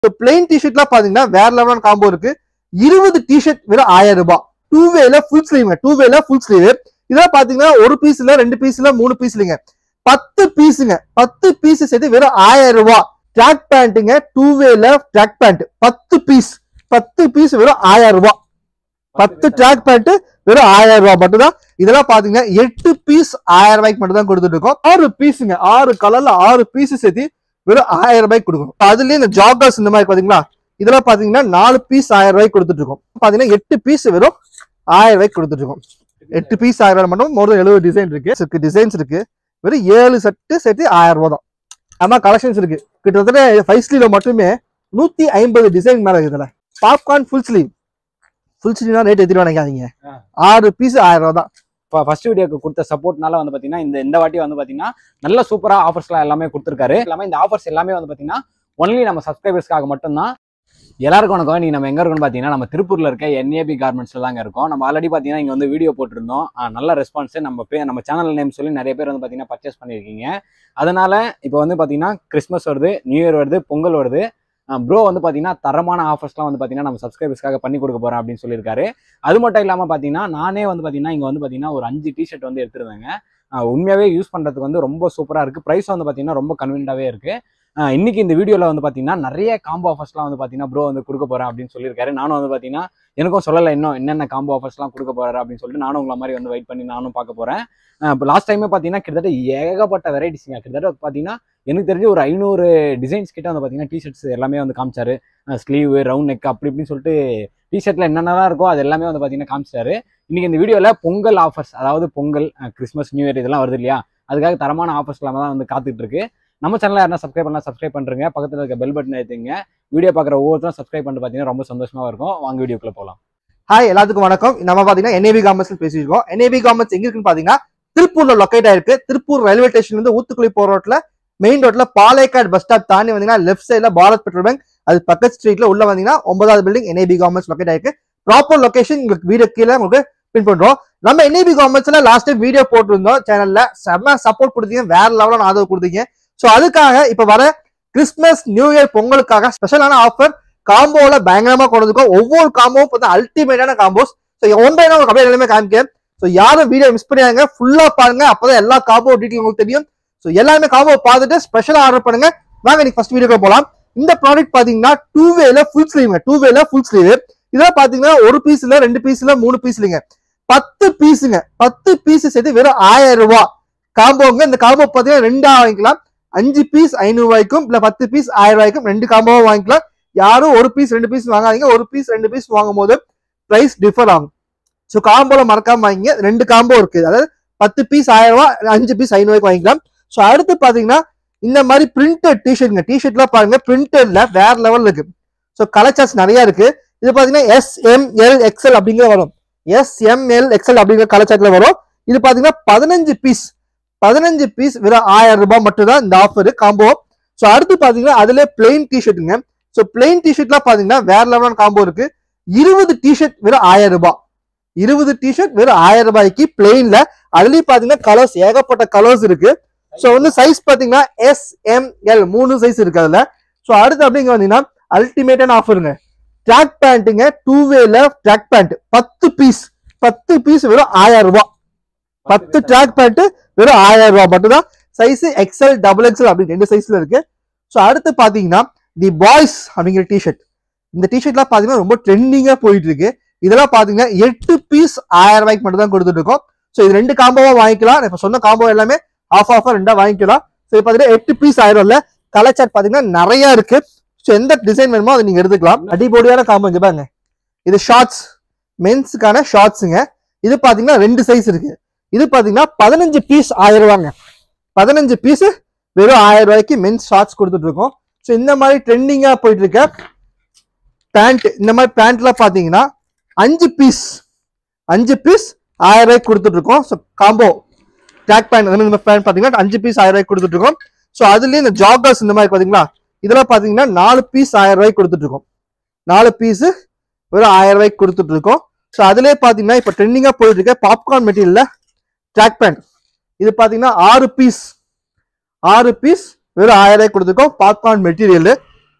So plain டிஷர்ட்லாம் பாத்தீங்கன்னா வேற லெவலான காம்போ இருக்கு இருபது டிஷர்ட் வெறும் ஆயிரம் ரூபாய் டூ வேல ஃபுல் ஸ்லீவ் டூ வேல ஃபுல் ஸ்லீவ் இதெல்லாம் பாத்தீங்கன்னா ஒரு பீஸ் இல்ல ரெண்டு பீஸ் இல்ல மூணு பீஸ் இல்லைங்க பத்து பீஸுங்க பத்து பீஸ் சேர்த்து வெறும் ஆயிரம் ரூபாய் ட்ராக் பேண்ட்டுங்க டூ வேல ட்ராக் பேண்ட் பத்து பீஸ் பத்து பீஸ் வெறும் ஆயிரம் ரூபாய் பத்து ட்ராக் பேண்ட் வெறும் ஆயிரம் ரூபாய் மட்டும் தான் இதெல்லாம் பாத்தீங்கன்னா எட்டு பீஸ் ஆயிரம் ரூபாய்க்கு மட்டும் தான் கொடுத்துட்டு இருக்கோம் ஆறு பீஸுங்க ஆறு கலர்ல ஆறு பீஸ் சேர்த்து வெறும் ஆயிரம் ரூபாய்க்கு கொடுக்கணும் அதுலயே இந்த ஜாகர்ஸ் இந்த மாதிரி பாத்தீங்களா இதெல்லாம் பாத்தீங்கன்னா நாலு பீஸ் ஆயிரம் ரூபாய்க்கு கொடுத்துட்டு இருக்கோம் பாத்தீங்கன்னா எட்டு பீஸ் வெறும் ஆயிரம் ரூபாய்க்கு கொடுத்துட்டு இருக்கோம் எட்டு பீஸ் ஆயிரம் ரூபாய் மட்டும் மொத்தம் எழுபது டிசைன் இருக்கு இருக்கு டிசைன்ஸ் இருக்கு வெறும் ஏழு செட்டு சேர்த்து ஆயிரம் ரூபாய் தான் ஆமா கலெக்ஷன்ஸ் இருக்கு கிட்டத்தட்ட ஃபைவ் ஸ்லீவ்ல மட்டுமே நூத்தி ஐம்பது டிசைன் மேல இருக்குதுல பாப்கார்ன் ஃபுல் ஸ்லீவ் ஃபுல் ஸ்லீவ்னா ரேட் எதிர்த்து நினைக்காதீங்க ஆ. ஆறு பீஸ் ஆயிரம் ரூபாய் தான் இப்போ ஃபர்ஸ்ட் வீடியோக்கு கொடுத்த சப்போர்ட்னால வந்து பார்த்தீங்கன்னா இந்த இந்த வாட்டி வந்து பார்த்தீங்கன்னா நல்ல சூப்பராக ஆஃபர்ஸ்லாம் எல்லாமே கொடுத்துருக்காரு எல்லாமே இந்த ஆஃபர்ஸ் எல்லாமே வந்து பார்த்தீங்கன்னா ஒன்லி நம்ம சப்ஸ்கிரைபர்ஸ்க்காக மட்டும்தான் எல்லாருக்கும் வணக்கம் நீ நம்ம எங்க இருக்கோம்னு பார்த்தீங்கன்னா நம்ம திருப்பூர்ல இருக்க என்ஏபி கார்மெண்ட்ஸ்ல தாங்க இருக்கோம் நம்ம ஆல்ரெடி பார்த்தீங்கன்னா இங்க வந்து வீடியோ போட்டிருந்தோம் ஆ, நல்ல ரெஸ்பான்ஸ் நம்ம பே நம்ம சேனல் நேம் சொல்லி நிறைய பேர் வந்து பார்த்தீங்கன்னா பர்ச்சேஸ் பண்ணியிருக்கீங்க அதனால இப்போ வந்து பார்த்தீங்கன்னா கிறிஸ்மஸ் வருது நியூ இயர் வருது பொங்கல் வருது ப்ரோ வந்து பார்த்தீங்கன்னா தரமான ஆஃபர்ஸ்லாம் வந்து பார்த்தீங்கன்னா நம்ம சப்ஸ்கிரைபர்ஸ்க்காக பண்ணி கொடுக்க போறேன் அப்படின்னு சொல்லியிருக்காரு அது மட்டும் இல்லாமல் பார்த்தீங்கன்னா நானே வந்து பார்த்தீங்கன்னா இங்கே வந்து பார்த்தீங்கன்னா ஒரு அஞ்சு டிஷர்ட் வந்து எடுத்துருந்தேங்க ஆஹ் உண்மையாவே யூஸ் பண்ணுறதுக்கு வந்து ரொம்ப சூப்பராக இருக்குது ப்ரைஸ் வந்து பார்த்தீங்கன்னா ரொம்ப கன்வீனியாகவே இருக்குது ஆஹ் இன்னைக்கு இந்த வீடியோவில் வந்து பார்த்தீங்கன்னா நிறைய காம்போ ஆஃபர்ஸ்லாம் வந்து பார்த்தீங்கன்னா ப்ரோ வந்து கொடுக்க போகிறேன் அப்படின்னு சொல்லியிருக்காரு நானும் வந்து பார்த்தீங்கன்னா எனக்கும் சொல்லலை இன்னும் என்னென்ன காம்போ ஆஃபர்ஸ்லாம் கொடுக்க போறாரு அப்படின்னு சொல்லிட்டு நானும் உங்களை மாதிரி வந்து வெயிட் பண்ணி நானும் பார்க்க போகிறேன் இப்போ லாஸ்ட் டைமே பார்த்தீங்கன்னா கிட்டத்தட்ட ஏகப்பட்ட வெரைட்டிஸுங்க கிட்டத்தட்ட பார்த்தீங்கன்னா எனக்கு தெரிஞ்சு ஒரு ஐநூறு டிசைன்ஸ் கிட்ட வந்து பார்த்தீங்கன்னா டிஷர்ட்ஸ் எல்லாமே வந்து காமிச்சாரு ஸ்லீவ் ரவுண்ட் நெக் அப்படி இப்படின்னு சொல்லிட்டு டிஷர்ட்ல என்னென்னலாம் இருக்கோ அது எல்லாமே வந்து பார்த்தீங்கன்னா காமிச்சாரு இன்னைக்கு இந்த வீடியோவில் பொங்கல் ஆஃபர்ஸ் அதாவது பொங்கல் அஹ் கிறிஸ்மஸ் நியூ இயர் இதெல்லாம் வருது இல்லையா அதுக்காக தரமான ஆஃபர்ஸ் இல்லாமல் தான் வந்து காத்துட்டு இருக்கு நம்ம சேனலில் யாரா சப்ஸ்கிரைப் பண்ணலாம் சப்ஸ்கிரைப் பண்ணுறங்க பக்கத்தில் இருக்க பெல் பட்டன் ஏற்றுங்க வீடியோ பார்க்குற ஒவ்வொருத்தரும் சப்ஸ்கிரைப் பண்ணிட்டு பார்த்தீங்கன்னா ரொம்ப சந்தோஷமா இருக்கும் வாங்க வீடியோக்குள்ள போகலாம் ஹாய் எல்லாத்துக்கும் வணக்கம் நம்ம பாத்தீங்கன்னா என்ஏபி காமர்ஸ் பேசியிருக்கோம் என்ஏபி காமர்ஸ் எங்க இருக்குன்னு பாத்தீங்கன்னா திருப்பூர்ல லொக்கேட் ஆயிருக்கு திருப்பூர் ரயில்வே ஸ்டேஷன்ல இருந்து ஊத்துக்குளி போற ரோட்ல மெயின் ரோட்ல பாலேக்காட் பஸ் ஸ்டாப் தாண்டி வந்தீங்கன்னா லெஃப்ட் சைட்ல பாரத் பெட்ரோல் பேங்க் அது பக்கத்து ஸ்ட்ரீட்ல உள்ள வந்தீங்கன்னா ஒன்பதாவது பில்டிங் என்ஏபி காமர்ஸ் லொக்கேட் ஆயிருக்கு ப்ராப்பர் லொகேஷன் உங்களுக்கு வீடியோ கீழே உங்களுக்கு பின் பண்றோம் நம்ம என்ஏபி காமர்ஸ்ல லாஸ்ட் டைம் வீடியோ போட்டிருந்தோம் சேனல்ல செம்ம சப்போர்ட் கொடுத்தீங்க வேற லெவலான ஆதரவு கொடுத்தீங்க சோ அதுக்காக இப்ப வர கிறிஸ்மஸ் நியூ இயர் பொங்கலுக்காக ஸ்பெஷலான ஆஃபர் காம்போல பயங்கரமா கொண்டு வந்திருக்கோம் ஒவ்வொரு காம்போவும் பார்த்தா அல்டிமேட்டான காம்போஸ் ஸோ ஒன் பை உங்களுக்கு அப்படியே எல்லாமே காமிக்கிறேன் ஸோ யாரும் வீடியோ மிஸ் பண்ணியாங்க ஃபுல்லா பாருங்க அப்பதான் எல்லா காம்போ டீட்டெயில் உங்களுக்கு தெரியும் ஸோ எல்லாருமே காம்போ பார்த்துட்டு ஸ்பெஷலா ஆர்டர் பண்ணுங்க வாங்க நீங்க ஃபர்ஸ்ட் வீடியோ போலாம் இந்த ப்ராடக்ட் பாத்தீங்கன்னா டூ வேல ஃபுல் ஸ்லீவ் டூ வேல ஃபுல் ஸ்லீவ் இதெல்லாம் பாத்தீங்கன்னா ஒரு பீஸ் இல்ல ரெண்டு பீஸ் இல்ல மூணு பீஸ் இல்லைங்க பத்து பீஸுங்க பத்து பீஸ் சேர்த்து வெறும் ஆயிரம் ரூபாய் காம்போங்க இந்த காம்போ பாத்தீங்கன்னா ரெண்டா வாங்கிக்கலாம் அஞ்சு பீஸ் ஐநூறு ரூபாய்க்கும் இல்ல பத்து பீஸ் ஆயிரம் ரூபாய்க்கும் ரெண்டு காம்போவா வாங்கிக்கலாம் யாரும் ஒரு பீஸ் ரெண்டு பீஸ் வாங்காதீங்க ஒரு பீஸ் ரெண்டு பீஸ் வாங்கும் போது பிரைஸ் டிஃபர் ஆகும் ஸோ காம்போல மறக்காம வாங்கிங்க ரெண்டு காம்போ இருக்கு அதாவது பத்து பீஸ் ஆயிரம் ரூபாய் அஞ்சு பீஸ் ஐநூறுவாய்க்கு வாங்கிக்கலாம் ஸோ அடுத்து பாத்தீங்கன்னா இந்த மாதிரி பிரிண்டட் டிஷர்ட்ங்க டிஷர்ட்லாம் பாருங்க பிரிண்டட்ல வேற லெவல் இருக்கு ஸோ கலர் சார்ட்ஸ் நிறைய இருக்கு இது பாத்தீங்கன்னா எஸ் எம் எல் எக்ஸ்எல் அப்படிங்கிற வரும் எஸ் எம் எல் எக்ஸ்எல் அப்படிங்கிற கலர் சார்ட்ல வரும் இது பாத்தீங்கன்னா பதினஞ்சு பீஸ் பதினஞ்சு பீஸ் வெறும் ஆயிரம் ரூபாய் மட்டும் தான் இந்த ஆஃபர் காம்போ ஸோ அடுத்து பாத்தீங்கன்னா அதுல பிளெயின் டிஷர்ட்டுங்க ஸோ பிளெயின் டிஷர்ட்லாம் பாத்தீங்கன்னா வேற லெவலான காம்போ இருக்கு இருபது டிஷர்ட் வெறும் ஆயிரம் ரூபாய் இருபது டிஷர்ட் வெறும் ஆயிரம் ரூபாய்க்கு பிளெயின்ல அதுலயும் பாத்தீங்கன்னா கலர்ஸ் ஏகப்பட்ட கலர்ஸ் இருக்கு ஸோ வந்து சைஸ் பாத்தீங்கன்னா எஸ் எம் எல் மூணு சைஸ் இருக்கு அதுல ஸோ அடுத்து அப்படிங்க வந்தீங்கன்னா அல்டிமேட்டான ஆஃபருங்க ட்ராக் பேண்ட்டுங்க டூ வேல ட்ராக் பேண்ட் பத்து பீஸ் பத்து பீஸ் வெறும் ஆயிரம் ரூபாய் பத்து ட்ராக் பேண்ட் வெறும் ஆயிரம் ரூபாய் மட்டும் தான் சைஸ் எக்ஸ்எல் டபுள் எக்ஸ்எல் அப்படின்னு ரெண்டு சைஸ்ல இருக்கு ஸோ அடுத்து பாத்தீங்கன்னா தி பாய்ஸ் அப்படிங்கிற டிஷர்ட் இந்த டிஷர்ட்லாம் பாத்தீங்கன்னா ரொம்ப ட்ரெண்டிங்கா போயிட்டு இருக்கு இதெல்லாம் பாத்தீங்கன்னா எட்டு பீஸ் ஆயிரம் ரூபாய்க்கு மட்டும் தான் கொடுத்துட்டு இருக்கோம் ஸோ இது ரெண்டு காம்போவா வாங்கிக்கலாம் நான் இப்ப சொன்ன காம்போ எல்லாமே ஆஃப் ஆஃபர் ரெண்டா வாங்கிக்கலாம் ஸோ இது பாத்தீங்கன்னா எட்டு பீஸ் ஆயிரம்ல கலர் சார்ட் பாத்தீங்கன்னா நிறைய இருக்கு ஸோ எந்த டிசைன் வேணுமோ அதை நீங்க எடுத்துக்கலாம் அடிபொடியான காம்போ இங்க பாருங்க இது ஷார்ட்ஸ் மென்ஸுக்கான ஷார்ட்ஸுங்க இது பாத்தீங்கன்னா ரெண்டு சைஸ் இருக்கு இது பாத்தீங்கன்னா பதினஞ்சு பீஸ் ஆயிரம் ரூபாங்க பதினஞ்சு பீஸ் வெறும் ஆயிரம் ரூபாய்க்கு மென்ஸ் ஷார்ட்ஸ் கொடுத்துட்டு இருக்கோம் ஸோ இந்த மாதிரி ட்ரெண்டிங்கா போயிட்டு இருக்க பேண்ட் இந்த மாதிரி பேண்ட்லாம் பாத்தீங்கன்னா அஞ்சு பீஸ் அஞ்சு பீஸ் ஆயிரம் ரூபாய்க்கு கொடுத்துட்டு இருக்கோம் ஸோ காம்போ ட்ராக் பேண்ட் இந்த மாதிரி பேண்ட் பாத்தீங்கன்னா அஞ்சு பீஸ் ஆயிரம் ரூபாய்க்கு கொடுத்துட்டு இருக்கோம் ஸோ அதுலயே இந்த ஜாகர்ஸ் இந்த மாதிரி பாத்தீங்களா இதெல்லாம் பாத்தீங்கன்னா நாலு பீஸ் ஆயிரம் ரூபாய்க்கு கொடுத்துட்டு இருக்கோம் நாலு பீஸ் வெறும் ஆயிரம் ரூபாய்க்கு கொடுத்துட்டு இருக்கோம் ஸோ அதுலயே பாத்தீங்கன்னா இப்போ ட்ரெண்டிங்கா போயிட்டு இருக்க பாப்கார்ன் மெட்டீரியல்ல ட்ராக் பேண்ட் இது பாத்தீங்கன்னா ஆறு பீஸ் ஆறு பீஸ் வெறும் ஆயிரம் ரூபாய்க்கு கொடுத்துருக்கோம் பாப்கார்ன் மெட்டீரியல்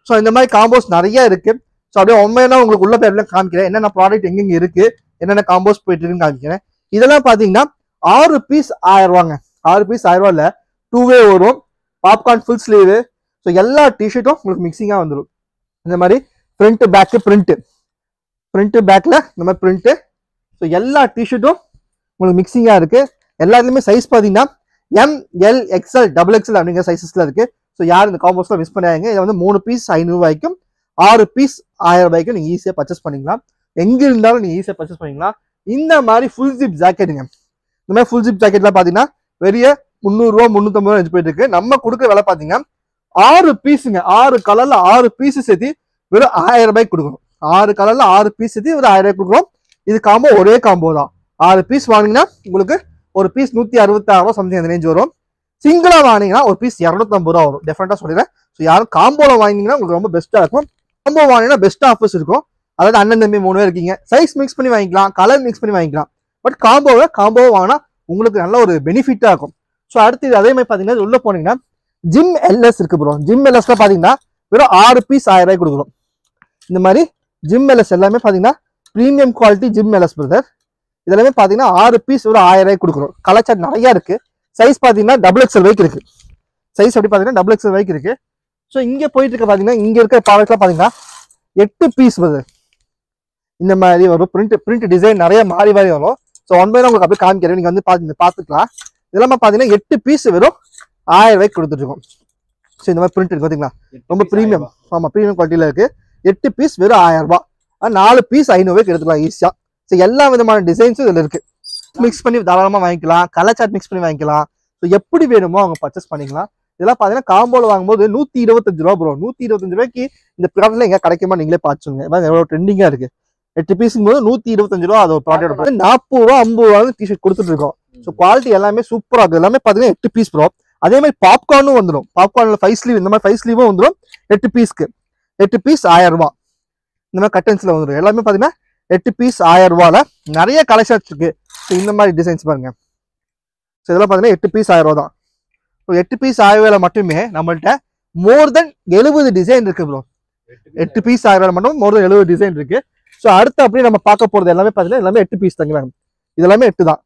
ஸோ இந்த மாதிரி காம்போஸ் நிறைய இருக்கு ஸோ அப்படியே உண்மையான உங்களுக்கு உள்ள பேர்ல காமிக்கிறேன் என்னென்ன ப்ராடக்ட் எங்கெங்க இருக்கு என்னென்ன காம்போஸ் போயிட்டு இருக்குன்னு காமிக்கிறேன் இதெல்லாம் பாத்தீங்கன்னா ஆறு பீஸ் ஆயிரம் ரூபாங்க ஆறு பீஸ் ஆயிரம் ரூபாயில டூவே வரும் பாப்கார்ன் ஃபுல் ஸ்லீவு ஸோ எல்லா டிஷர்ட்டும் உங்களுக்கு மிக்சிங்காக வந்துடும் இந்த மாதிரி ஃப்ரண்ட் பேக்கு பிரிண்ட் பிரிண்ட் பேக்ல இந்த மாதிரி பிரிண்ட் ஸோ எல்லா டிஷர்ட்டும் உங்களுக்கு மிக்சிங்காக இருக்கு எல்லாத்துலேயுமே சைஸ் பார்த்தீங்கன்னா M L XL double XL அப்படிங்கிற சைஸஸ்ல இருக்கு ஸோ யார் இந்த காம்போஸ்ல மிஸ் பண்ணாங்க இதை வந்து மூணு பீஸ் ஐநூறுபாய்க்கும் ஆறு பீஸ் ஆயிரம் ரூபாய்க்கும் நீங்க ஈஸியாக பர்ச்சேஸ் பண்ணிக்கலாம் எங்க இருந்தாலும் நீங்க ஈஸியாக பர்ச்சேஸ் பண்ணிக்கலாம் இந்த மாதிரி ஃபுல் ஜிப் ஜாக்கெட்டுங்க இந்த மாதிரி ஃபுல் ஜிப் ஜாக்கெட்லாம் பார்த்தீங்கன்னா பெரிய முந்நூறுரூவா முந்நூற்றம்பது ரூபா போயிட்டு இருக்கு நம்ம கொடுக்குற விலை பார்த்தீங்கன்னா ஆறு பீஸுங்க ஆறு கலர்ல ஆறு பீஸ் சேர்த்து வெறும் ஆயிரம் ரூபாய்க்கு கொடுக்குறோம் ஆறு கலர்ல ஆறு பீஸ் சேர்த்து ஒரு ஆயிரம் ரூபாய்க்கு கொடுக்குறோம் இது காம்போ ஒரே காம்போ தான் ஆறு பீஸ் வாங்கினீங்கன்னா உங்களுக்கு ஒரு பீஸ் நூத்தி அறுபத்தாறு ரூபா சம்திங் அந்த ரேஞ்ச் வரும் சிங்கிளா வாங்கினீங்கன்னா ஒரு பீஸ் இரநூத்தம்பது ரூபா வரும் டெஃபரெண்டா சொல்லிடுறேன் ஸோ யாரும் காம்போல வாங்கினீங்கன்னா உங்களுக்கு ரொம்ப பெஸ்ட்டா இருக்கும் காம்போ வாங்கினா பெஸ்ட் ஆஃபர்ஸ் இருக்கும் அதாவது அண்ணன் தம்பி மூணு பேர் இருக்கீங்க சைஸ் மிக்ஸ் பண்ணி வாங்கிக்கலாம் கலர் மிக்ஸ் பண்ணி வாங்கிக்கலாம் பட் காம்போவை காம்போவை வாங்கினா உங்களுக்கு நல்ல ஒரு பெனிஃபிட்டா இருக்கும் ஸோ அடுத்து இது அதே மாதிரி பார்த்தீங்கன்னா இது உள்ள போனீங்கன்னா ஜிம் எல்எஸ் இருக்கு ப்ரோ ஜிம் எல்எஸ்ல பார்த்தீங்கன்னா வெறும் ஆறு பீஸ் ஆயிரம் ரூபாய் கொடுக்குறோம் இந்த மாதிரி ஜிம் எல்எஸ் எல்லாமே பார்த்தீங்கன்னா premium quality gym LS brother இதெல்லாமே பார்த்தீங்கன்னா ஆறு பீஸ் ஒரு ஆயிரம் ரூபாய் கொடுக்குறோம் கலர் சார்ட் நிறைய இருக்கு சைஸ் பார்த்தீங்கன்னா டபுள் எக்ஸல் வரைக்கும் இருக்கு சைஸ் அப்படி பார்த்தீங்கன்னா டபுள் எக்ஸல் வரைக்கும் இருக்கு ஸோ இங்கே போயிட்டு இருக்க பார்த்தீங்கன்னா இங்கே இருக்க ப்ராடக்ட்லாம் பார்த்தீங்கன்னா எட்டு பீஸ் வருது இந்த மாதிரி வரும் பிரிண்ட் பிரிண்ட் டிசைன் நிறைய மாறி மாறி வரும் ஸோ ஒன் பை உங்களுக்கு அப்படியே காமிக்கிறேன் நீங்கள் வந்து பார்த்து பார்த்துக்கலாம் இதெல்லாம் பார்த்தீங்கன்னா எட்டு பீஸ் வெறும் ஆயிரம் ரூபாய்க்கு கொடுத்துட்ருக்கோம் ஸோ இந்த மாதிரி பிரிண்ட் இருக்கு பார்த்தீங்களா ரொம்ப ப்ரீமியம் ஆமாம் ப்ரீமியம் குவாலிட்டியில் இருக்கு எட்டு பீஸ் வெறும் ஆயிரம் ரூபாய் ஆனா நாலு பீஸ் ஐநூறுபாய்க்கு எடுத்துக்கலாம் ஈஸியாக ஸோ எல்லா விதமான டிசைன்ஸும் இதில் இருக்கு மிக்ஸ் பண்ணி தாராளமாக வாங்கிக்கலாம் கலர் சாட் மிக்ஸ் பண்ணி வாங்கிக்கலாம் ஸோ எப்படி வேணுமோ அவங்க பர்ச்சேஸ் பண்ணிக்கலாம் இதெல்லாம் பார்த்தீங்கன்னா காம்போல வாங்கும்போது நூற்றி இருபத்தஞ்சு ரூபா ப்ரோ நூற்றி இருபத்தஞ்சு ரூபாய்க்கு இந்த ப்ராடக்ட்ல எங்கே கிடைக்குமா நீங்களே பார்த்துங்க எவ்வளோ ட்ரெண்டிங்காக இருக்கு எட்டு பீஸுக்கும் போது நூற்றி இருபத்தஞ்சு ரூபா அது ஒரு ப்ராடக்ட் நாற்பது ரூபா ஐம்பது ரூபா டிஷர்ட் கொடுத்துட்டு இருக்கோம் ஸோ குவாலிட்டி எல்லாமே சூப்பராக இருக்கு எல்லாமே பார்த்தீங்கன்னா எட்டு பீஸ் ப்ரோ அதே மாதிரி பாப்கார்னும் வந்துடும் பாப்கார்னில் ஃபைவ் ஸ்லீவ் இந்த மாதிரி ஃபைவ் ஸ்லீவும் வந்துடும் எட்டு பீஸ்க்கு எட்டு பீஸ் ஆயிரம் ரூபாய் இந்த மாதிரி கட்டன்ஸில் வந்துடும் எல்லாமே பார்த்தீங்கன்னா எட்டு பீஸ் ஆயிரம் ரூபால நிறைய கலெக்ஷன்ஸ் இருக்கு ஸோ இந்த மாதிரி டிசைன்ஸ் பாருங்க ஸோ இதெல்லாம் பார்த்தீங்கன்னா எட்டு பீஸ் ஆயிரம் ரூபா தான் ஸோ எட்டு பீஸ் ஆயிரம் ரூபாயில மட்டுமே நம்மள்ட்ட மோர் தென் எழுபது டிசைன் இருக்கு ப்ரோ எட்டு பீஸ் ஆயிரம் ரூபாய் மட்டும் மோர் தென் எழுபது டிசைன் இருக்கு ஸோ அடுத்து அப்படியே நம்ம பார்க்க போறது எல்லாமே பார்த்தீங்கன்னா எல்லாமே எட்டு பீஸ் தாங்க இது எல்லாமே எட்டு தான்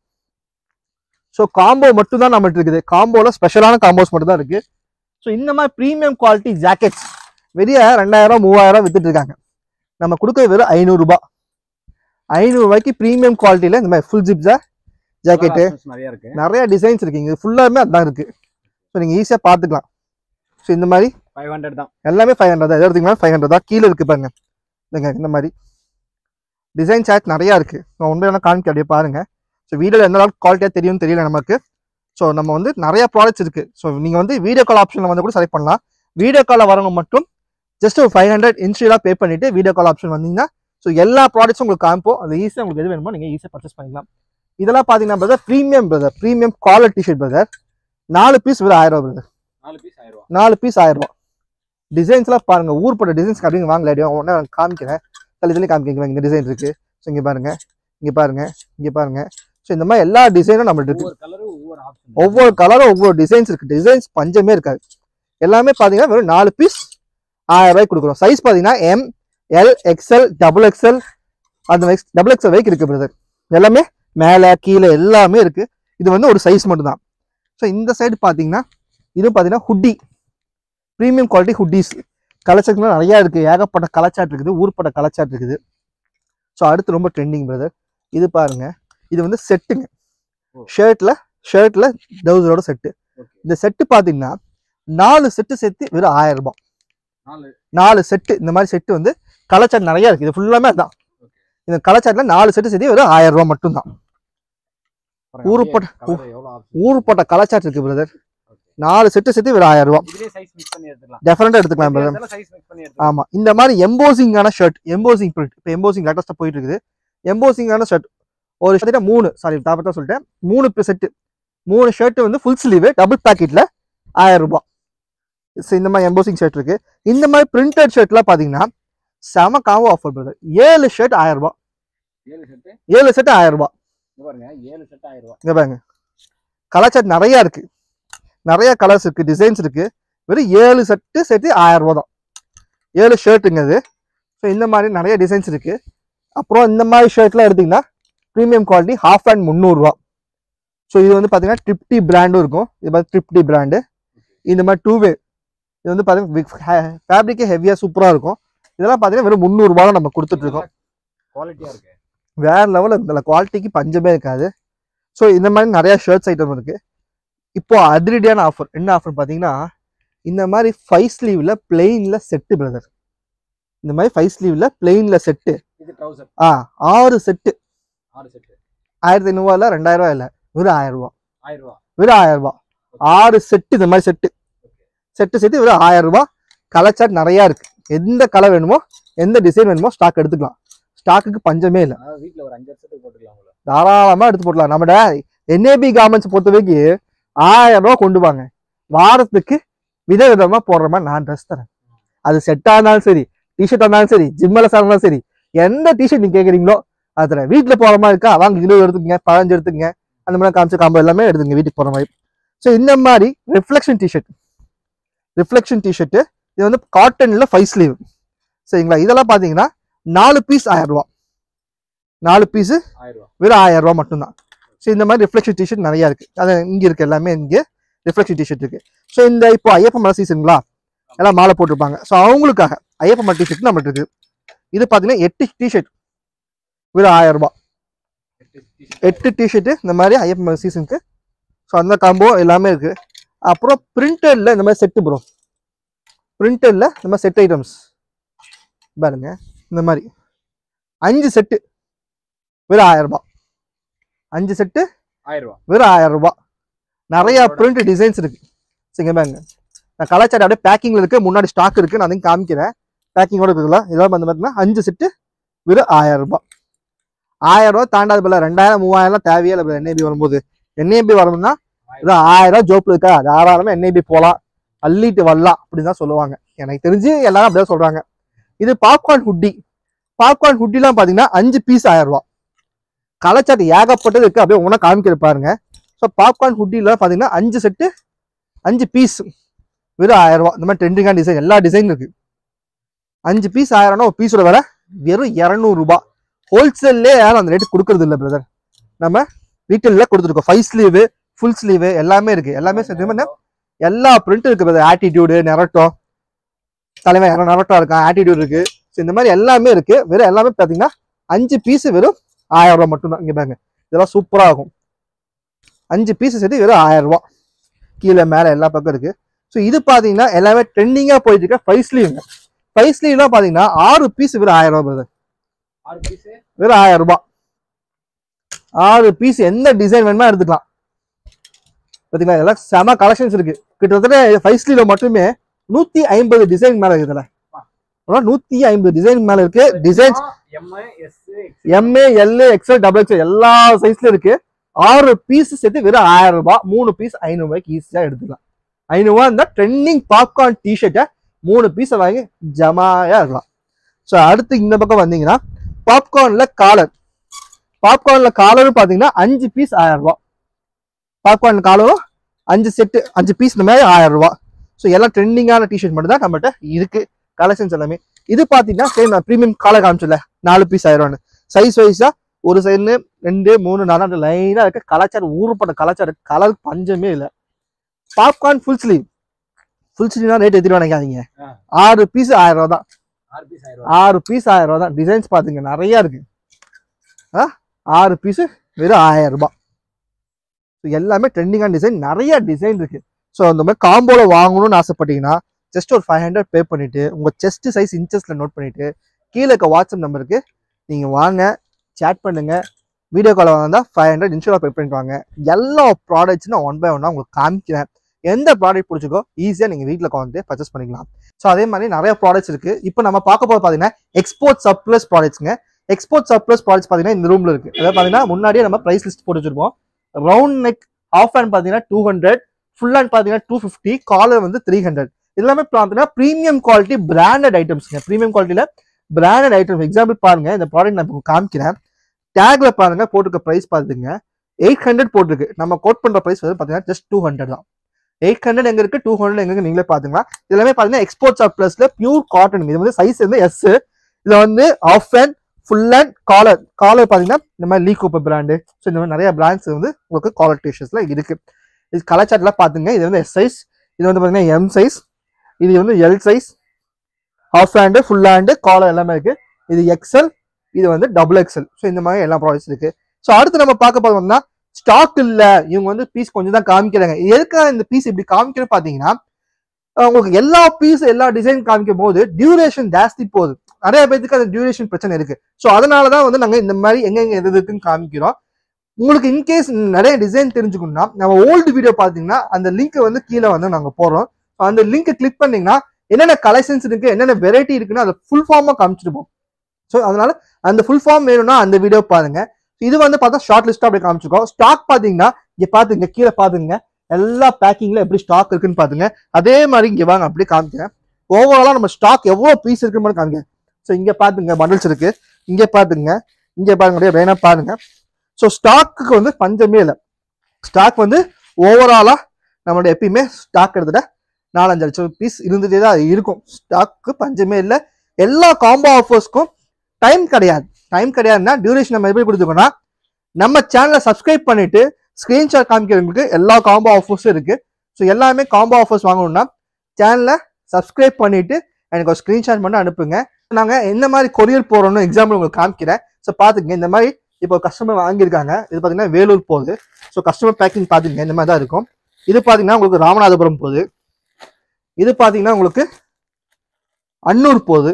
ஸோ காம்போ மட்டும் தான் நம்மகிட்ட இருக்குது காம்போல ஸ்பெஷலான காம்போஸ் மட்டும் தான் இருக்கு ஸோ இந்த மாதிரி ப்ரீமியம் குவாலிட்டி ஜாக்கெட்ஸ் வெளியே ரெண்டாயிரம் மூவாயிரம் வித்துட்டு இருக்காங்க நம்ம கொடுக்க வெறும் ஐநூறுரூபா ஐநூறுரூபாய்க்கு ப்ரீமியம் குவாலிட்டியில் இந்த மாதிரி ஃபுல் ஜிப்ஸா ஜாக்கெட்டு நிறைய இருக்கு நிறைய டிசைன்ஸ் இருக்கு இங்க ஃபுல்லாமே அதான் இருக்கு ஸோ நீங்க ஈஸியாக பார்த்துக்கலாம் ஸோ இந்த மாதிரி ஃபைவ் ஹண்ட்ரட் தான் எல்லாமே ஃபைவ் ஹண்ட்ரட் தான் எடுத்தீங்கன்னா ஃபைவ் ஹண்ட்ரட் தான் கீழே இருக்கு பாருங்க இங்க இந்த மாதிரி டிசைன் சார்ட் நிறையா இருக்கு நான் உண்மையான காமிக்க அப்படியே பாருங்க ஸோ வீடியோவில் எந்த அளவுக்கு குவாலிட்டியாக தெரியும்னு தெரியல நமக்கு ஸோ நம்ம வந்து நிறைய ப்ராடக்ட்ஸ் இருக்கு ஸோ நீங்கள் வந்து வீடியோ கால் ஆப்ஷனில் வந்து கூட செலக்ட் பண்ணலாம் வீடியோ காலில் வரவங்க மட்டும் ஜஸ்ட் ஒரு ஃபைவ் ஹண்ட்ரட் இன்ஸ்டீலாக பே பண்ணிட்டு வீடியோ கால் ஆப்ஷன் வந்தீங்கன்னா ஸோ எல்லா ப்ராடக்ட்ஸும் உங்களுக்கு காமிப்போம் அது ஈஸியாக உங்களுக்கு எது வேணுமோ நீங்கள் ஈஸியாக பர்ச்சேஸ் பண்ணிக்கலாம் இதெல்லாம் பார்த்தீங்கன்னா brother premium brother premium collar T-shirt brother நாலு பீஸ் வெறும் ஆயிரம் ரூபா பிரதர் நாலு பீஸ் ஆயிரம் ரூபா நாலு பீஸ் ஆயிரம் ரூபா டிசைன்ஸ்லாம் பாருங்க ஊர்பட்ட டிசைன்ஸ் அப்படிங்க வாங்கல அடியும் ஒன்றா காமிக்கிறேன் தள்ளி தள்ளி காமிக்கிறேன் இந்த டிசைன் இருக்கு ஸோ இங்கே பாருங்க இங்கே பாருங்க இங்கே பாருங்க ஸோ இந்த மாதிரி எல்லா டிசைனும் நம்மள்ட்ட இருக்கு ஒவ்வொரு கலரும் ஒவ்வொரு ஆப்ஷன் ஒவ்வொரு கலரும் ஒவ்வொரு டிசைன்ஸ் இருக்கு டிசைன்ஸ் பஞ்சமே இருக்காது எல்லாமே பார்த்தீங்கன்னா வெறும் நாலு பீஸ் ஆயிரம் ரூபாய்க்கு கொடுக்குறோம் சைஸ் பார்த்தீங்கன்னா M L XL double XL அந்த டபுள் எக்ஸ்எல் வரைக்கும் இருக்கு பிரதர் எல்லாமே மேலே கீழே எல்லாமே இருக்கு இது வந்து ஒரு சைஸ் மட்டும் தான் ஸோ இந்த சைடு பார்த்தீங்கன்னா இது பார்த்தீங்கன்னா ஹுட்டி ப்ரீமியம் குவாலிட்டி ஹுட்டிஸ் கலச்சாட்லாம் நிறையா இருக்கு ஏகப்பட்ட கலச்சாட் இருக்குது ஊர்பட்ட கலச்சாட் இருக்குது ஸோ அடுத்து ரொம்ப ட்ரெண்டிங் பிரதர் இது பாருங்க இது வந்து செட்டுங்க ஓ. ஷர்ட்ல ஷர்ட்ல டவுசரோட செட்டு ஓகே இந்த செட்டு பார்த்தீங்கன்னா நாலு செட்டு சேர்த்து வெறும் ஆயிரம் ரூபாய் நாலு நாலு செட்டு இந்த மாதிரி செட்டு வந்து கலச்சாட் நிறைய இருக்கு இது ஃபுல்லாமே அதான் இந்த கலச்சாட்ல நாலு செட்டு சேர்த்து வெறும் ஆயிரம் ரூபாய் மட்டும்தான் பாருங்க, ஊருப்பட்ட- அப்படியே colour எவ்வளவு option. ஊர்பட்ட கலச்சாட் இருக்கு பிரதர் Okay. நாலு செட்டு சேர்த்து வெறும் ஆயிரம் ரூபாய் இதுலயே size mix பண்ணி எடுத்துக்கலாம் டெஃபரெண்டா எடுத்துக்கலாம் பிரதர் இதெல்லாம் size mix பண்ணி எடுத்துக்கலாம் ஆமா இந்த மாதிரி எம்போசிங்கான ஷர்ட் எம்போசிங் பிரிண்ட் இப்போ எம்போசிங் லேட்டஸ்டா போயிட்டு இருக்குது எம்போசிங்கான ஷர்ட் ஒரு ஷர்ட் மூணு சாரி தாப்பத்தா சொல்லிட்டேன் மூணு செட்டு மூணு ஷர்ட் வந்து ஃபுல் ஸ்லீவ் டபுள் பேக்கெட்ல ஆயிரம் ரூபாய் So, இந்த மாதிரி எம்போசிங் ஷர்ட் இருக்கு இந்த மாதிரி பிரிண்டட் ஷர்ட்லாம் பாத்தீங்கன்னா செம காம்போ ஆஃபர் பிரதர் ஏழு ஷர்ட் ஆயிரம் ரூபாய் ஏழு செட்டு ஏழு செட் ஆயிரம் ரூபாய் பாருங்க ஏழு செட் ஆயிரம் ரூபாய் இங்க பாருங்க கலர் ஷர்ட் நிறைய இருக்கு நிறைய கலர்ஸ் இருக்கு டிசைன்ஸ் இருக்கு வெறும் ஏழு செட்டு சேர்த்து ஆயிரம் ரூபாய் தான் ஏழு ஷர்ட்டுங்க இது ஸோ இந்த மாதிரி நிறைய டிசைன்ஸ் இருக்கு அப்புறம் இந்த மாதிரி ஷர்ட்லாம் எடுத்தீங்கன்னா ப்ரீமியம் குவாலிட்டி ஹாஃப் அண்ட் முந்நூறுரூவா ஸோ இது வந்து பார்த்தீங்கன்னா ட்ரிப்டி பிராண்டும் இருக்கும் இது பார்த்து ட்ரிப்டி பிராண்டு இந்த மாதிரி டூ வே இது வந்து பார்த்தீங்கன்னா ஃபேப்ரிக்கே ஹெவியாக சூப்பராக இருக்கும் இதெல்லாம் பார்த்தீங்கன்னா வெறும் முந்நூறுரூவா தான் நம்ம கொடுத்துட்ருக்கோம் குவாலிட்டியா இருக்கு வேற லெவலில் இருக்குல்ல குவாலிட்டிக்கு பஞ்சமே இருக்காது ஸோ இந்த மாதிரி நிறைய ஷர்ட்ஸ் ஐட்டம் இருக்கு இப்போ அதிரடியான ஆஃபர் என்ன ஆஃபர் பார்த்தீங்கன்னா இந்த மாதிரி ஃபைவ் ஸ்லீவ்ல பிளெயின்ல செட்டு பிரதர் இந்த மாதிரி ஃபைவ் ஸ்லீவ்ல பிளெயின்ல செட்டு இது ட்ரவுசர் ஆ ஆறு செட்டு ஆறு செட் ஆயிரத்தி ஐநூறுவா இல்லை ரெண்டாயிரம் ரூபா இல்லை வெறும் ஆயிரம் ரூபா ஆயிரம் ரூபா வெறும் ஆயிரம் ரூபா ஆறு செட்டு இந்த மாதிரி செட்டு செட்டு செட்டு வெறும் ஆயிரம் ரூபா கலர் சார்ட் நிறையா இருக்கு எந்த கலர் வேணுமோ எந்த டிசைன் வேணுமோ ஸ்டாக் எடுத்துக்கலாம் ஸ்டாக்குக்கு பஞ்சமே இல்லை அதாவது வீட்ல ஒரு அஞ்சு வருஷத்துக்கு போட்டுக்கலாம் உங்களை தாராளமா எடுத்து போடலாம் நம்மட என்ஏபி கார்மெண்ட்ஸ் பொறுத்த வரைக்கும் ஆயிரம் ரூபா கொண்டு வாங்க வாரத்துக்கு விதவிதமா போடுற மாதிரி நான் ட்ரெஸ் தரேன் அது செட்டா இருந்தாலும் சரி டிஷர்ட் இருந்தாலும் சரி ஜிம்மில் இருந்தாலும் சரி எந்த டிஷர்ட் நீங்க கேக்குறீங்களோ அது தரேன் வீட்டுல போற மாதிரி இருக்கா வாங்க இருபது எடுத்துக்கங்க பதினஞ்சு எடுத்துக்கங்க அந்த மாதிரி காமிச்ச காம்போ எல்லாமே எடுத்துங்க வீட்டுக்கு போற மாதிரி ஸோ இந்த மாதிரி ரிஃப்ளெக்ஷன் டிஷர்ட் ரிஃப்ளெக்ஷன் டிஷர்ட் இது வந்து காட்டன்ல ஃபைவ் ஸ்லீவ் சரிங்களா இதெல்லாம் பாத்தீங்கன்னா நாலு பீஸ் ஆயிரம் ரூபா நாலு பீஸ் ஆயிரம் ரூபா வெறும் ஆயிரம் ரூபா மட்டும்தான் ஸோ இந்த மாதிரி ரிஃப்ளெக்ஷன் டிஷர்ட் நிறைய இருக்கு அது இங்க இருக்கு எல்லாமே இங்கே ரிஃப்ளெக்ஷன் டிஷர்ட் இருக்கு ஸோ இந்த இப்போ ஐயப்ப மலை சீசனுங்களா எல்லாம் மாலை போட்டிருப்பாங்க ஸோ அவங்களுக்காக ஐயப்ப மலை டிஷர்ட் நம்மளுக்கு இருக்கு இது பார்த்தீங்கன்னா எட்டு டிஷர்ட் வெறும் ஆயிரம் ரூபாய் எட்டு டிஷர்ட் இந்த மாதிரி ஐயப்ப மலை சீசனுக்கு ஸோ அந்த காம்போ எல்லாமே இருக்கு அப்புறம் பிரிண்டட்ல இந்த மாதிரி செட்டு ப்ரோ பிரிண்டட்ல இந்த மாதிரி செட் ஐட்டம்ஸ் பாருங்க இந்த மாதிரி அஞ்சு செட்டு வெறும் ஆயிரம் ரூபாய் அஞ்சு செட்டு ஆயிரம் ரூபா வெறும் ஆயிரம் ரூபாய் நிறைய பிரிண்ட் டிசைன்ஸ் இருக்கு சரிங்க பாருங்க நான் கலாச்சாரம் அப்படியே பேக்கிங்ல இருக்கு முன்னாடி ஸ்டாக் இருக்கு நான் அதையும் காமிக்கிறேன் பேக்கிங்கோட இருக்குல்ல இதெல்லாம் வந்து பார்த்தீங்கன்னா அஞ்சு செட்டு வெறும் ஆயிரம் ரூபாய் ஆயிரம் ரூபாய் தாண்டாது போல ரெண்டாயிரம் மூவாயிரம் தேவையே இல்லை என்ஐபி வரும்போது என்ஐபி வரணும்னா இது ஆயிரம் ரூபாய் ஜோப்ல இருக்கா தாராளமா என்ஐபி போகலாம் அள்ளிட்டு வரலாம் அப்படின்னு தான் சொல்லுவாங்க எனக்கு தெரிஞ்சு எல்லாரும் அப்படிதான் சொல்றாங்க இது பாப்கார்ன் ஹுட்டி பாப்கார்ன் ஹுட்டிலாம் பாத்தீங்கன்னா அஞ்சு பீஸ் ஆயிரம் ரூபாய் கலாச்சாரம் ஏகப்பட்டது இருக்கு அப்படியே உன காமிக்கிற பாருங்க ஸோ பாப்கார்ன் ஹுட்டியில் பார்த்தீங்கன்னா அஞ்சு செட்டு அஞ்சு பீஸ் வெறும் ஆயிரம் ரூபா இந்த மாதிரி ட்ரெண்டிங்கான டிசைன் எல்லா டிசைன் இருக்கு அஞ்சு பீஸ் ஆயிரம்னா ஒரு பீஸோட விலை வெறும் இரநூறுபா ஹோல்சேல்லே யாரும் அந்த ரேட்டு கொடுக்கறது இல்லை பிரதர் நம்ம ரீட்டைலில் கொடுத்துருக்கோம் ஃபைவ் ஸ்லீவு ஃபுல் ஸ்லீவு எல்லாமே இருக்கு எல்லாமே சேர்த்து என்ன எல்லா பிரிண்ட்டும் இருக்கு பிரதர் ஆட்டிடியூடு நெரட்டோ தலைவன் யாரும் நெரட்டோ இருக்கான் ஆட்டிடியூட் இருக்கு ஸோ இந்த மாதிரி எல்லாமே இருக்கு வெறும் எல்லாமே பார்த்தீங்கன்னா அஞ்சு பீஸ் வெறும் ஆயிரம் ரூபாய் மட்டும்தான் இங்கே பாருங்க இதெல்லாம் சூப்பராக இருக்கும் அஞ்சு பீஸ் சேர்த்து வெறும் ஆயிரம் ரூபாய் கீழே மேலே எல்லா பக்கம் இருக்கு ஸோ இது பார்த்தீங்கன்னா எல்லாமே ட்ரெண்டிங்காக போயிட்டு இருக்க ஃபைவ் ஸ்லீவ்ங்க ஃபைவ் ஸ்லீவ்லாம் பார்த்தீங்கன்னா ஆறு பீஸ் வெறும் ஆயிரம் ரூபாய் brother. ஆறு பீஸ் வெறும் ஆயிரம் ரூபாய் ஆறு பீஸ் எந்த டிசைன் வேணுமா எடுத்துக்கலாம் பார்த்தீங்களா இதெல்லாம் செம கலெக்ஷன்ஸ் இருக்கு கிட்டத்தட்ட ஃபைவ் ஸ்லீவ்ல மட்டுமே நூத்தி ஐம்பது டிசைன் மேல இருக்குதுல நூத்தி ஐம்பது டிசைன் மேல இருக்கு டிசைன்ஸ் எம் எஸ் எம்ஏ எல் எக்ஸ்எல் டபுள் எக்ஸ்எல் எல்லா சைஸ்ல இருக்கு ஆறு பீஸ் சேர்த்து வெறும் ஆயிரம் ரூபாய் மூணு பீஸ் ஐநூறு ரூபாய்க்கு ஈஸியா எடுத்துக்கலாம் ஐநூறு ரூபாய் இருந்தா ட்ரெண்டிங் பாப்கார்ன் டிஷர்ட்டை மூணு பீஸை வாங்கி ஜமாயா இருக்கலாம் ஸோ அடுத்து இந்த பக்கம் வந்தீங்கன்னா பாப்கார்ன்ல காலர் பாப்கார்ன்ல காலரும் பாத்தீங்கன்னா அஞ்சு பீஸ் ஆயிரம் ரூபாய் பாப்கார்ன் காலரும் அஞ்சு செட்டு அஞ்சு பீஸ் இந்த மாதிரி ஆயிரம் ரூபாய் ஸோ எல்லாம் ட்ரெண்டிங்கான டிஷர்ட் மட்டும் தான் நம்மகிட்ட இருக்கு கலெக்ஷன்ஸ் எல்லாமே இது பாத்தீங்கன்னா சேம் நான் ப்ரீமியம் காலர் காமிச்சல நாலு பீஸ் ஆயிரம் சைஸ் வைஸா ஒரு சைடு ரெண்டு மூணு நாலு லைனா இருக்க கலாச்சாரம் ஊறுப்பட்ட கலாச்சாரம் கலர் பஞ்சமே இல்லை பாப்கார்ன் ஃபுல் ஸ்லீவ் ஃபுல் ஸ்லீவ்னா ரேட் எதிர்த்து நினைக்காதீங்க ஆ. ஆறு பீஸ் ஆயிரம் ரூபா தான் ஆறு பீஸ் ஆயிரம் ரூபா ஆறு பீஸ் ஆயிரம் ரூபா தான் டிசைன்ஸ் பாத்துங்க நிறைய இருக்கு ஆ ஆறு பீஸ் வெறும் ஆயிரம் ரூபாய் So, எல்லாமே ட்ரெண்டிங்கான டிசைன் நிறைய டிசைன் இருக்கு ஸோ அந்த மாதிரி காம்போல வாங்கணும்னு ஆசைப்பட்டீங்கன்னா ஜஸ்ட் ஒரு ஃபைவ் ஹண்ட்ரட் பே பண்ணிட்டு உங்க செஸ்ட் சைஸ் இன்ச்சஸ்ல நோட் பண்ணிட்டு கீழே இருக்க வாட்ஸ்அப் நம்பருக்கு நீங்க வாங்க சேட் பண்ணுங்க வீடியோ கால் வந்தா ஃபைவ் ஹண்ட்ரட் இன்ஷூரா பே பண்ணிட்டு வாங்க எல்லா ப்ராடக்ட்ஸ் நான் ஒன் பை ஒன்னா உங்களுக்கு காமிக்கிறேன் எந்த ப்ராடக்ட் பிடிச்சிக்கோ ஈஸியாக நீங்கள் வீட்டில் வந்து பர்ச்சேஸ் பண்ணிக்கலாம் ஸோ அதே மாதிரி நிறைய ப்ராடக்ட்ஸ் இருக்கு இப்போ நம்ம பார்க்க போது பார்த்தீங்கன்னா எக்ஸ்போர்ட் சப்ளஸ் ப்ராடக்ட்ஸ்ங்க எக்ஸ்போர்ட் சப்ளஸ் ப்ராடக்ட்ஸ் பார்த்தீங்கன்னா இந்த ரூம்ல இருக்கு அதாவது பார்த்தீங்கன்னா முன்னாடியே நம்ம ப்ரைஸ் லிஸ்ட் போட்டு வச்சிருப்போம் ரவுண்ட் நெக் ஆஃப் ஹேண்ட் பார்த்தீங்கன்னா டூ ஹண்ட்ரட் ஃபுல் ஹேண்ட் பார்த்தீங்கன்னா டூ ஃபிஃப்டி காலர் வந்து த்ரீ ஹண்ட்ரட் எல்லாமே பார்த்தீங்கன்னா ப்ரீமியம் குவாலிட்டி பிராண்டட் ஐட்டம்ஸ்ங்க ப்ரீமியம் குவாலிட்டியில் பிராண்டட் ஐட்டம்ஸ் எக்ஸாம்பிள் பாருங்க இந்த ப்ராடக்ட் நான் இப்போ காமிக்கிறேன் டேக்ல பாருங்க போட்டிருக்க ப்ரைஸ் பார்த்துங்க எயிட் ஹண்ட்ரட் போட்டிருக்கு நம்ம கோட் பண்ற ப்ரைஸ் வந்து பார்த்தீங்கன்னா ஜஸ்ட் டூ ஹண்ட்ரட் தான் எயிட் ஹண்ட்ரட் எங்க இருக்கு டூ ஹண்ட்ரட் எங்க இருக்கு நீங்களே பாத்துங்களா இது எல்லாமே பாத்தீங்கன்னா எக்ஸ்போர்ட்ஸ் ஆஃப் பிளஸ்ல பியூர் காட்டன் இது வந்து சைஸ் வந்து எஸ் இதுல வந்து half and full and collar collar பாத்தீங்கன்னா இந்த மாதிரி லீ கூப்பர் பிராண்டு ஸோ இந்த மாதிரி நிறைய பிராண்ட்ஸ் வந்து உங்களுக்கு காலர் டிஷர்ட்ஸ்ல இருக்கு இது கலாச்சாரத்துல பாத்துங்க இது வந்து எஸ் சைஸ் இது வந்து பாத்தீங்கன்னா எம் சைஸ் இது வந்து L size half hand full hand collar எல்லாமே இருக்கு இது எக்ஸல் இது வந்து டபுள் எக்ஸல் ஸோ இந்த மாதிரி எல்லா ப்ராடக்ட்ஸ் இருக்கு ஸோ அடுத்து நம்ம பார்க்க போறோம்னா ஸ்டாக் இல்ல இவங்க வந்து பீஸ் கொஞ்சம் தான் காமிக்கிறாங்க எதுக்காக இந்த பீஸ் இப்படி காமிக்கிறோம் பாத்தீங்கன்னா அஹ் உங்களுக்கு எல்லா பீஸ் எல்லா டிசைன் காமிக்கும் போது டியூரேஷன் ஜாஸ்தி போகுது நிறைய பேருக்கு அந்த டியூரேஷன் பிரச்சனை இருக்கு ஸோ அதனால தான் வந்து நாங்க இந்த மாதிரி எங்கெங்க எது இருக்குன்னு காமிக்கிறோம் உங்களுக்கு இன்கேஸ் நிறைய டிசைன் தெரிஞ்சுக்கணும்னா நம்ம ஓல்டு வீடியோ பார்த்தீங்கன்னா அந்த லிங்க் வந்து கீழே வந்து நாங்க போடுறோம் So அந்த லிங்க் கிளிக் பண்ணீங்கன்னா என்னென்ன கலெக்ஷன்ஸ் இருக்கு என்னென்ன வெரைட்டி இருக்குன்னு அதை ஃபுல் ஃபார்மா காமிச்சிருப்போம் ஸோ அதனால அந்த ஃபுல் ஃபார்ம் வேணும்னா அந்த வீடியோ பாருங்க இது வந்து பார்த்தா ஷார்ட் லிஸ்டா அப்படி காமிச்சிருக்கோம் ஸ்டாக் பாத்தீங்கன்னா இங்க பாத்துங்க கீழே பாத்துங்க எல்லா பேக்கிங்ல எப்படி ஸ்டாக் இருக்குன்னு பாத்துங்க அதே மாதிரி இங்க வாங்க அப்படியே காமிக்கிறேன் ஓவராலா நம்ம ஸ்டாக் எவ்வளவு பீஸ் இருக்குன்னு மட்டும் காமிங்க ஸோ இங்க பாத்துங்க பண்டல்ஸ் இருக்கு இங்க பாத்துங்க இங்க பாருங்க அப்படியே வேணா பாருங்க ஸோ ஸ்டாக்கு வந்து பஞ்சமே இல்லை ஸ்டாக் வந்து ஓவராலா நம்மளோட எப்பயுமே ஸ்டாக் எடுத்துட்ட நாலஞ்சு லட்சம் பீஸ் இருந்துட்டே தான் இருக்கும் ஸ்டாக்கு பஞ்சமே இல்லை எல்லா காம்போ ஆஃபர்ஸ்க்கும் டைம் கிடையாது டைம் கிடையாதுன்னா டியூரேஷன் நம்ம எப்படி கொடுத்துக்கோன்னா நம்ம சேனலை சப்ஸ்கிரைப் பண்ணிட்டு ஸ்கிரீன்ஷாட் காமிக்கிறவங்களுக்கு எல்லா காம்போ ஆஃபர்ஸும் இருக்கு ஸோ எல்லாமே காம்போ ஆஃபர்ஸ் வாங்கணும்னா சேனலை சப்ஸ்கிரைப் பண்ணிட்டு எனக்கு ஒரு ஸ்கிரீன்ஷாட் மட்டும் அனுப்புங்க நாங்கள் எந்த மாதிரி கொரியர் போறோம்னு எக்ஸாம்பிள் உங்களுக்கு காமிக்கிறேன் ஸோ பார்த்துங்க இந்த மாதிரி இப்போ கஸ்டமர் வாங்கியிருக்காங்க இது பார்த்தீங்கன்னா வேலூர் போகுது ஸோ கஸ்டமர் பேக்கிங் பார்த்துங்க இந்த மாதிரி தான் இருக்கும் இது பார்த்தீங்கன்னா உங்களுக்கு ராமநாதபுரம் போகுது இது பார்த்தீங்கன்னா உங்களுக்கு அன்னூர் போகுது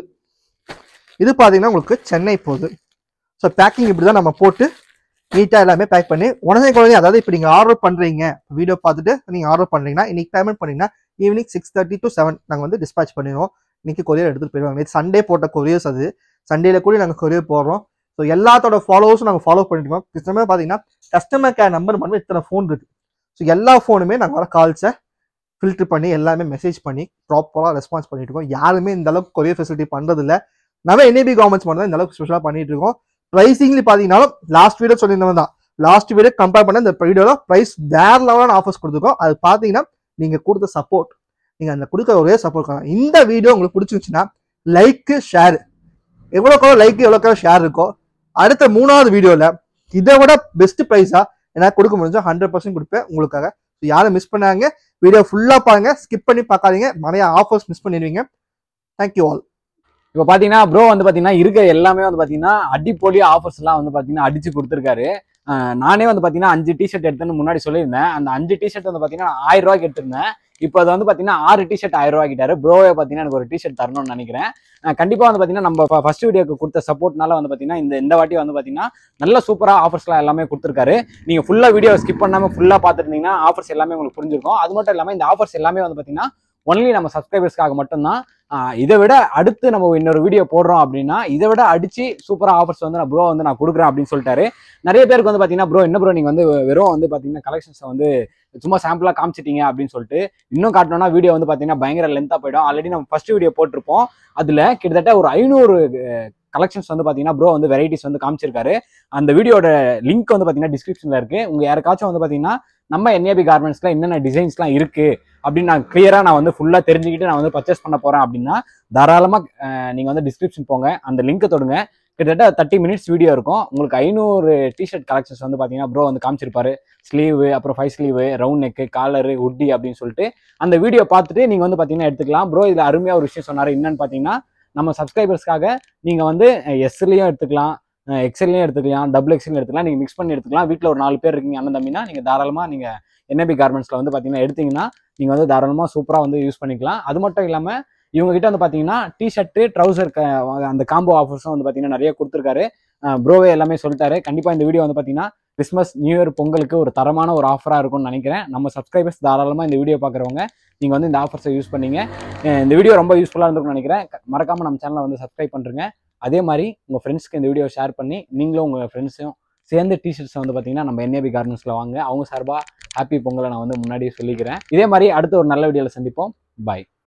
இது பார்த்தீங்கன்னா உங்களுக்கு சென்னை போகுது ஸோ பேக்கிங் இப்படி தான் நம்ம போட்டு நீட்டாக எல்லாமே பேக் பண்ணி உடனே குழந்தை அதாவது இப்போ நீங்கள் ஆர்டர் பண்ணுறீங்க வீடியோ பார்த்துட்டு நீங்கள் ஆர்டர் பண்ணுறீங்கன்னா இன்னைக்கு பேமெண்ட் பண்ணீங்கன்னா evening six thirty to seven நாங்கள் வந்து டிஸ்பேச் பண்ணிடுவோம் இன்னைக்கு கொரியர் எடுத்துகிட்டு போயிடுவாங்க இது சண்டே போட்ட கொரியர்ஸ் அது சண்டேல கூட நாங்கள் கொரியர் போடுறோம் ஸோ எல்லாத்தோட ஃபாலோவர்ஸும் நாங்கள் ஃபாலோ பண்ணிருக்கோம் கஸ்டமர் பார்த்தீங்கன்னா கஸ்டமர் கேர் நம்பர் மட்டும் இத்தனை ஃபோன் இருக்கு ஸோ எல்லா ஃபோனுமே நாங்கள் வர கால்ஸை ஃபில்டர் பண்ணி எல்லாமே மெசேஜ் பண்ணி ப்ராப்பராக ரெஸ்பான்ஸ் பண்ணிட்டு இருக்கோம் யாருமே இந்த அளவுக்கு கொரியர் ஃபெசிலிட்டி பண்ணுறதில்ல நம்ம என்ஏபி கவர்மெண்ட்ஸ் மட்டும் தான் இந்த அளவுக்கு ஸ்பெஷலாக பண்ணிட்டு இருக்கோம் ப்ரைஸிங்லி பார்த்தீங்கன்னாலும் லாஸ்ட் வீடியோ சொல்லியிருந்தவன் தான் லாஸ்ட் வீடியோ கம்பேர் பண்ண இந்த வீடியோவில் ப்ரைஸ் வேற லெவலான ஆஃபர்ஸ் கொடுத்துருக்கோம் அது பார்த்தீங்கன்னா நீங்கள் கொடுத்த சப்போர்ட் நீங்கள் அந்த கொடுக்குற ஒரே சப்போர்ட் பண்ணலாம் இந்த வீடியோ உங்களுக்கு பிடிச்சிருந்துச்சுன்னா லைக்கு ஷேர் எவ்வளோக்கோ லைக் எவ்வளோக்கோ ஷேர் இருக்கோ அடுத்த மூணாவது வீடியோவில் இதை விட பெஸ்ட் ப்ரைஸாக என்னால் கொடுக்க முடிஞ்சா ஹண்ட்ரட் பர்சன்ட் கொடுப்பேன் உங்களுக்காக So யாரும் மிஸ் பண்ணாங்க வீடியோ ஃபுல்லாக பாருங்க ஸ்கிப் பண்ணி பார்க்காதீங்க நிறைய ஆஃபர்ஸ் மிஸ் பண்ணிடுவீங்க தேங்க்யூ ஆல் இப்போ பாத்தீங்கன்னா ப்ரோ வந்து பாத்தீங்கன்னா இருக்க எல்லாமே வந்து பாத்தீங்கன்னா அடிப்பொலி ஆஃபர்ஸ் எல்லாம் வந்து பாத்தீங்கன்னா அடிச்சு கொடுத்துருக்காரு அஹ் நானே வந்து பாத்தீங்கன்னா அஞ்சு டிஷர்ட் எடுத்தேன்னு முன்னாடி சொல்லியிருந்தேன் அந்த அஞ்சு டிஷர்ட் வந்து பாத்தீங்கன்னா நான் ஆயிரம் ரூபாய்க்கு எடுத்திருந்தேன் இப்போ அது வந்து பாத்தீங்கன்னா ஆறு டிஷர்ட் ஆயிரம் ரூபாய் கிட்டாரு ப்ரோவே பாத்தீங்கன்னா எனக்கு ஒரு டிஷர்ட் தரணும்னு நினைக்கிறேன் அஹ் கண்டிப்பா வந்து பாத்தீங்கன்னா நம்ம ஃபர்ஸ்ட் வீடியோக்கு கொடுத்த சப்போர்ட்னால வந்து பாத்தீங்கன்னா இந்த இந்த வாட்டி வந்து பாத்தீங்கன்னா நல்ல சூப்பரா ஆஃபர்ஸ்லாம் எல்லாமே கொடுத்துருக்காரு நீங்க ஃபுல்லா வீடியோ ஸ்கிப் பண்ணாம ஃபுல்லா பார்த்துருந்தீங்கன்னா ஆஃபர்ஸ் எல்லாமே உங்களுக்கு புரிஞ்சிருக்கும் அது மட்டும் இல்லாம இந்த ஆஃபர்ஸ் எல்லாமே வந்து பாத்தீங்கன்னா ஒன்லி நம்ம சப்ஸ்கிரைபர்ஸ்க்காக மட்டும்தான் ஆஹ் இதை விட அடுத்து நம்ம இன்னொரு வீடியோ போடுறோம் அப்படின்னா இதை விட அடிச்சு சூப்பரா ஆஃபர்ஸ் வந்து நான் ப்ரோ வந்து நான் கொடுக்குறேன் அப்படின்னு சொல்லிட்டாரு நிறைய பேருக்கு வந்து பாத்தீங்கன்னா ப்ரோ என்ன ப்ரோ நீங்க வந்து வெறும் வந்து பாத்தீங்கன்னா கலெக்ஷன்ஸை வந்து சும்மா சாம்பிளா காமிச்சிட்டீங்க அப்படின்னு சொல்லிட்டு இன்னும் காட்டணும்னா வீடியோ வந்து பாத்தீங்கன்னா பயங்கர லென்த்தா போயிடும் ஆல்ரெடி நம்ம ஃபர்ஸ்ட் வீடியோ போட்டிருப்போம் அதுல கிட்டத்தட்ட ஒரு ஐநூறு கலெக்ஷன்ஸ் வந்து பாத்தீங்கன்னா ப்ரோ வந்து வெரைட்டிஸ் வந்து காமிச்சிருக்காரு அந்த வீடியோட லிங்க் வந்து பாத்தீங்கன்னா டிஸ்கிரிப்ஷன்ல இருக்கு உங்க யாருக்காச்சும் வந்து பாத்தீங்கன்னா நம்ம என்ஏபி கார்மெண்ட்ஸ்ல என்னென்ன டிசைன்ஸ்லாம் இருக்கு அப்படின்னு நான் கிளியரா நான் வந்து ஃபுல்லா தெரிஞ்சுக்கிட்டு நான் வந்து பர்ச்சேஸ் பண்ண போறேன் அப்படின்னா தாராளமா அஹ், நீங்க வந்து டிஸ்கிரிப்ஷன் போங்க அந்த லிங்கை தொடுங்க கிட்டத்தட்ட தேர்ட்டி மினிட்ஸ் வீடியோ இருக்கும் உங்களுக்கு ஐநூறு டிஷர்ட் கலெக்ஷன்ஸ் வந்து பாத்தீங்கன்னா ப்ரோ வந்து காமிச்சிருப்பாரு ஸ்லீவு அப்புறம் five sleeve round neck collar hoodie அப்படின்னு சொல்லிட்டு அந்த வீடியோ பார்த்துட்டு நீங்க வந்து பாத்தீங்கன்னா எடுத்துக்கலாம் ப்ரோ இதுல அருமையா ஒரு விஷயம் சொன்னாரு என்னன்னு பாத்தீங்கன்னா நம்ம சப்ஸ்கிரைபர்ஸ்க்காக நீங்க வந்து எஸ்எல்லையும் எடுத்துக்கலாம் எக்ஸல்லையும் எடுத்துக்கலாம் டபுள் எக்ஸல் எடுத்துக்கலாம் நீங்க மிக்ஸ் பண்ணி எடுத்துக்கலாம் வீட்டில் ஒரு நாலு பேர் இருக்கீங்க அண்ணன் தம்பினா நீங்க தாராளமா நீங்க என்எபி கார்மெண்ட்ஸ்ல வந்து பாத்தீங்கன்னா எடுத்தீங்கன்னா நீங்க வந்து தாராளமா சூப்பரா வந்து யூஸ் பண்ணிக்கலாம் அது மட்டும் இல்லாம இவங்க கிட்ட வந்து பாத்தீங்கன்னா டிஷர்ட்டு ட்ரௌசர் அந்த காம்போ ஆஃபர்ஸும் வந்து பாத்தீங்கன்னா நிறைய கொடுத்துருக்காரு ப்ரோவே எல்லாமே சொல்லிட்டாரு கண்டிப்பா இந்த வீடியோ வந்து பாத்தீங்கன்னா கிறிஸ்மஸ் நியூ இயர் பொங்கலுக்கு ஒரு தரமான ஒரு ஆஃபரா இருக்கும்னு நினைக்கிறேன் நம்ம சப்ஸ்கிரைபர்ஸ் தாராளமா இந்த வீடியோ பாக்குறவங்க நீங்க வந்து இந்த ஆஃபர்ஸை யூஸ் பண்ணீங்க அஹ் இந்த வீடியோ ரொம்ப யூஸ்ஃபுல்லா இருந்திருக்கும்னு நினைக்கிறேன் க- மறக்காம நம்ம சேனலை வந்து சப்ஸ்கிரைப் பண்றீங்க அதே மாதிரி உங்க ஃப்ரெண்ட்ஸ்க்கு இந்த வீடியோ ஷேர் பண்ணி நீங்களும் உங்க ஃப்ரெண்ட்ஸையும் சேர்ந்து டிஷர்ட்ஸ் வந்து பாத்தீங்கன்னா நம்ம என்ஏபி கார்மெண்ட்ஸ்ல வாங்க அவங்க சார்பா ஹாப்பி பொங்கலை நான் வந்து முன்னாடியே சொல்லிக்கிறேன் இதே மாதிரி அடுத்த ஒரு நல்ல வீடியோல சந்திப்போம் பாய்